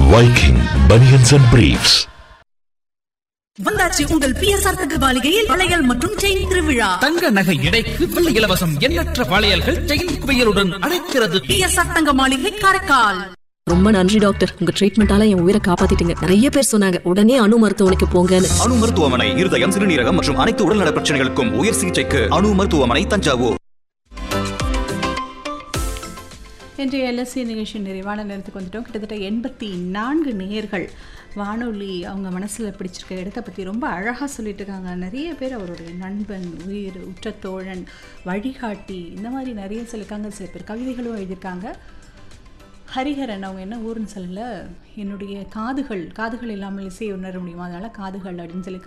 Viking Bunions and Briefs. வந்தாச்சு உங்கள் PSR தகவலிகையில் வளையல் மற்றும் செயின் திருவிழா தங்க நகை எடைக்கு வெள்ளி இலவசம் எண்ணற்ற வளையல்கள் செயின் குவியலுடன் அழைக்கிறது பிஎஸ்ஆர் தங்க மாளிகை காரைக்கால் ரொம்ப நன்றி டாக்டர் உங்க ட்ரீட்மெண்டால என் உயிரை காப்பாத்திட்டீங்க நிறைய பேர் சொன்னாங்க உடனே அணு மருத்துவமனைக்கு போங்கன்னு அணு மருத்துவமனை இருதயம் சிறுநீரகம் மற்றும் அனைத்து உடல்நல பிரச்சனைகளுக்கும் உயர் சிகிச்சைக்கு அணு மருத்துவமனை தஞ்சாவூர் இன்றைய எல்எஸ்சி நிகழ்ச்சி நிறைவான நேரத்துக்கு வந்துட்டோம் கிட்டத்தட்ட எண்பத்தி நான்கு நேயர்கள் வானொலி அவங்க மனசில் பிடிச்சிருக்க இடத்த பற்றி ரொம்ப அழகாக சொல்லிட்டு இருக்காங்க நிறைய பேர் அவருடைய நண்பன் உயிர் உற்ற தோழன் வழிகாட்டி இந்த மாதிரி நிறைய சொல்லியிருக்காங்க சில பேர் கவிதைகளும் எழுதியிருக்காங்க ஹரிஹரன் அவங்க என்ன ஊர்னு சொல்லல என்னுடைய காதுகள் காதுகள் இல்லாமல் இசையை உணர முடியுமா அதனால் காதுகள் அப்படின்னு சொல்லி